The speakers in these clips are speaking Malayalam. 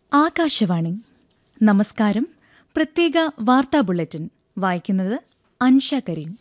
ആകാശവാണി നമസ്കാരം പ്രത്യേക വാർത്താ ബുള്ളറ്റിൻ വായിക്കുന്നത് അൻഷ കരീം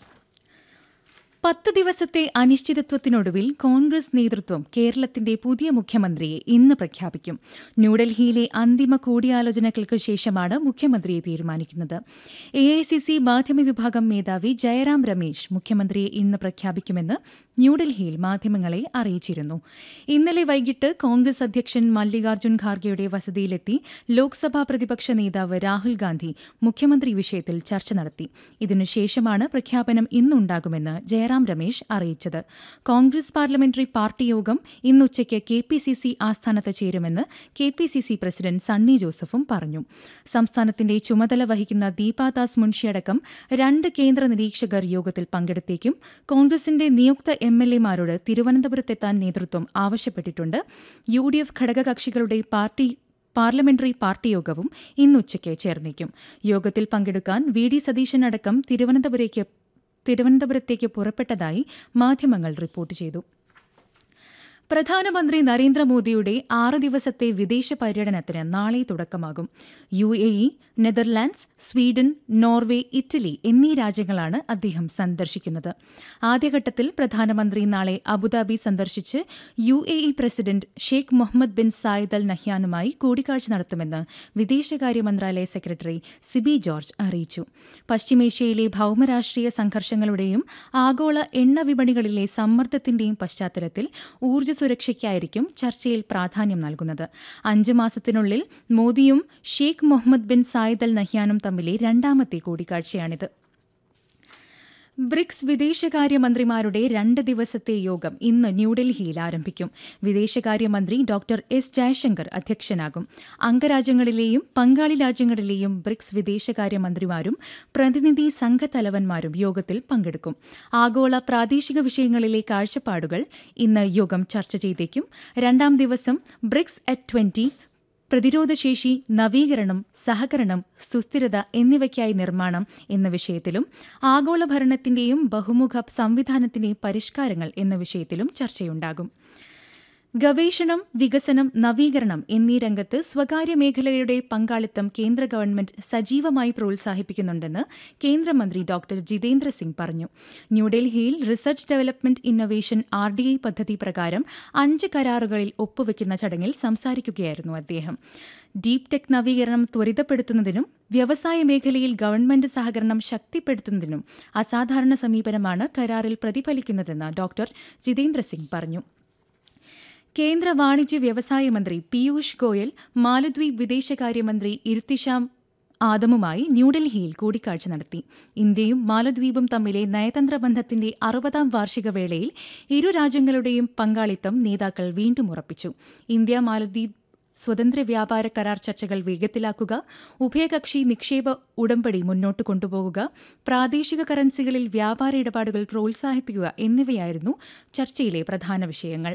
പത്ത് ദിവസത്തെ അനിശ്ചിതത്വത്തിനൊടുവിൽ കോൺഗ്രസ് നേതൃത്വം കേരളത്തിന്റെ പുതിയ മുഖ്യമന്ത്രിയെ ഇന്ന് പ്രഖ്യാപിക്കും ന്യൂഡൽഹിയിലെ അന്തിമ കൂടിയാലോചനകൾക്ക് ശേഷമാണ് മുഖ്യമന്ത്രിയെ തീരുമാനിക്കുന്നത് എ ഐ സി സി മാധ്യമ വിഭാഗം മേധാവി ജയറാം രമേശ് മുഖ്യമന്ത്രിയെ ഇന്ന് പ്രഖ്യാപിക്കുമെന്ന് ന്യൂഡൽഹിയിൽ മാധ്യമങ്ങളെ അറിയിച്ചിരുന്നു ഇന്നലെ വൈകിട്ട് കോൺഗ്രസ് അധ്യക്ഷൻ മല്ലികാർജ്ജുൻ ഖാർഗെയുടെ വസതിയിലെത്തി ലോക്സഭാ പ്രതിപക്ഷ നേതാവ് രാഹുൽ ഗാന്ധി മുഖ്യമന്ത്രി വിഷയത്തിൽ ചർച്ച നടത്തി ഇതിനുശേഷമാണ് പ്രഖ്യാപനം ഇന്നുണ്ടാകുമെന്ന് ജയറാം രമേശ് അറിയിച്ചത് കോൺഗ്രസ് പാർലമെന്ററി പാർട്ടി യോഗം ഇന്നുച്ചയ്ക്ക് കെ പി സി സി ആസ്ഥാനത്ത് ചേരുമെന്ന് K P C C president Sunny ജോസഫും പറഞ്ഞു സംസ്ഥാനത്തിന്റെ ചുമതല വഹിക്കുന്ന ദീപാദാസ് മുൻഷിയടക്കം രണ്ട് കേന്ദ്ര നിരീക്ഷകർ യോഗത്തിൽ പങ്കെടുത്തേക്കും കോൺഗ്രസിന്റെ നിയുക്ത എം എൽ എമാരോട് തിരുവനന്തപുരത്തെത്താൻ നേതൃത്വം ആവശ്യപ്പെട്ടിട്ടുണ്ട് യു ഡി എഫ് ഘടകകക്ഷികളുടെ പാർട്ടി പാർലമെന്ററി പാർട്ടി യോഗവും ഇന്നുച്ചയ്ക്ക് ചേർന്നേക്കും യോഗത്തിൽ പങ്കെടുക്കാൻ വി ഡി സതീശൻ അടക്കം തിരുവനന്തപുരേക്ക് തിരുവനന്തപുരത്തേക്ക് പുറപ്പെട്ടതായി മാധ്യമങ്ങൾ റിപ്പോർട്ട് ചെയ്തു പ്രധാനമന്ത്രി നരേന്ദ്രമോദിയുടെ ആറ് ദിവസത്തെ വിദേശ പര്യടനത്തിന് നാളെ തുടക്കമാകും U A E Netherlands Sweden Norway Italy എന്നീ രാജ്യങ്ങളാണ് അദ്ദേഹം സന്ദർശിക്കുന്നത് ആദ്യഘട്ടത്തിൽ പ്രധാനമന്ത്രി നാളെ അബുദാബി സന്ദർശിച്ച് U A E president Sheikh Mohammed bin Zayed Al നഹ്യാനുമായി കൂടിക്കാഴ്ച നടത്തുമെന്ന് വിദേശകാര്യ മന്ത്രാലയ സെക്രട്ടറി സിബി ജോർജ് അറിയിച്ചു പശ്ചിമേഷ്യയിലെ ഭൌമരാഷ്ട്രീയ സംഘർഷങ്ങളുടെയും ആഗോള എണ്ണ വിപണികളിലെ സമ്മർദ്ദത്തിന്റെയും പശ്ചാത്തലത്തിൽ ഊർജ്ജ സുരക്ഷയ്ക്കായിരിക്കും ചർച്ചയിൽ പ്രാധാന്യം നൽകുന്നത് അഞ്ച് മാസത്തിനുള്ളിൽ മോദിയും Sheikh Mohammed bin Zayed Al നഹ്യാനും തമ്മിലെ രണ്ടാമത്തെ കൂടിക്കാഴ്ചയാണിത് ബ്രിക്സ് വിദേശകാര്യമന്ത്രിമാരുടെ രണ്ട് ദിവസത്തെ യോഗം ഇന്ന് ന്യൂഡൽഹിയിൽ ആരംഭിക്കും വിദേശകാര്യമന്ത്രി ഡോക്ടർ എസ് ജയശങ്കർ അധ്യക്ഷനാകും അംഗരാജ്യങ്ങളിലെയും പങ്കാളി രാജ്യങ്ങളിലെയും ബ്രിക്സ് വിദേശകാര്യമന്ത്രിമാരും പ്രതിനിധി സംഘത്തലവന്മാരും യോഗത്തിൽ പങ്കെടുക്കും ആഗോള പ്രാദേശിക വിഷയങ്ങളിലെ കാഴ്ചപ്പാടുകൾ ഇന്ന് യോഗം ചർച്ച ചെയ്തേക്കും രണ്ടാം ദിവസം ബ്രിക്സ് അറ്റ് ട്വന്റി പ്രതിരോധശേഷി നവീകരണം സഹകരണം സുസ്ഥിരത എന്നിവയ്ക്കായി നിർമ്മാണം എന്ന വിഷയത്തിലും ആഗോള ഭരണത്തിന്റെയും ബഹുമുഖ സംവിധാനത്തിന്റെയും പരിഷ്കാരങ്ങൾ എന്ന വിഷയത്തിലും ചർച്ചയുണ്ടാകും ഗവേഷണം വികസനം നവീകരണം എന്നീ രംഗത്ത് സ്വകാര്യ മേഖലയുടെ പങ്കാളിത്തം കേന്ദ്ര ഗവൺമെന്റ് സജീവമായി പ്രോത്സാഹിപ്പിക്കുന്നുണ്ടെന്ന് കേന്ദ്രമന്ത്രി ഡോക്ടർ ജിതേന്ദ്ര സിംഗ് പറഞ്ഞു ന്യൂഡൽഹിയിൽ research development innovation R D I പദ്ധതി പ്രകാരം അഞ്ച് കരാറുകളിൽ ഒപ്പുവെക്കുന്ന ചടങ്ങിൽ സംസാരിക്കുകയായിരുന്നു അദ്ദേഹം ഡീപ് ടെക് നവീകരണം ത്വരിതപ്പെടുത്തുന്നതിനും വ്യവസായ മേഖലയിൽ ഗവൺമെന്റ് സഹകരണം ശക്തിപ്പെടുത്തുന്നതിനും അസാധാരണ സമീപനമാണ് കരാറിൽ പ്രതിഫലിക്കുന്നതെന്ന് ഡോക്ടർ ജിതേന്ദ്ര സിംഗ് പറഞ്ഞു കേന്ദ്ര വാണിജ്യ വ്യവസായ മന്ത്രി പീയൂഷ് ഗോയൽ മാലദ്വീപ് വിദേശകാര്യമന്ത്രി ഇർത്തിഷാം ആദമുമായി ന്യൂഡൽഹിയിൽ കൂടിക്കാഴ്ച നടത്തി ഇന്ത്യയും മാലദ്വീപും തമ്മിലെ നയതന്ത്ര ബന്ധത്തിന്റെ അറുപതാം വാർഷിക വേളയിൽ ഇരു രാജ്യങ്ങളുടെയും പങ്കാളിത്തം നേതാക്കൾ വീണ്ടും ഉറപ്പിച്ചു ഇന്ത്യ മാലദ്വീപ് സ്വതന്ത്ര വ്യാപാര കരാർ ചർച്ചകൾ വേഗത്തിലാക്കുക ഉഭയകക്ഷി നിക്ഷേപ ഉടമ്പടി മുന്നോട്ട് കൊണ്ടുപോകുക പ്രാദേശിക കറൻസികളിൽ വ്യാപാര ഇടപാടുകൾ പ്രോത്സാഹിപ്പിക്കുക എന്നിവയായിരുന്നു ചർച്ചയിലെ പ്രധാന വിഷയങ്ങൾ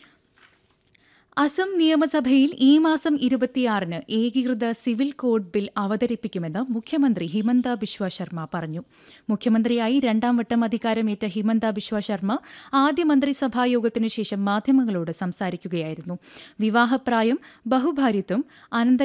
അസം നിയമസഭയിൽ ഈ മാസം ഇരുപത്തിയാറിന് ഏകീകൃത സിവിൽ കോഡ് ബിൽ അവതരിപ്പിക്കുമെന്ന് മുഖ്യമന്ത്രി ഹിമന്ത ബിശ്വ ശർമ്മ പറഞ്ഞു മുഖ്യമന്ത്രിയായി രണ്ടാം വട്ടം അധികാരമേറ്റ ഹിമന്ത ബിശ്വ ശർമ്മ ആദ്യ മന്ത്രിസഭാ യോഗത്തിനു ശേഷം മാധ്യമങ്ങളോട് സംസാരിക്കുകയായിരുന്നു വിവാഹപ്രായം ബഹുഭാര്യത്വം അനന്ത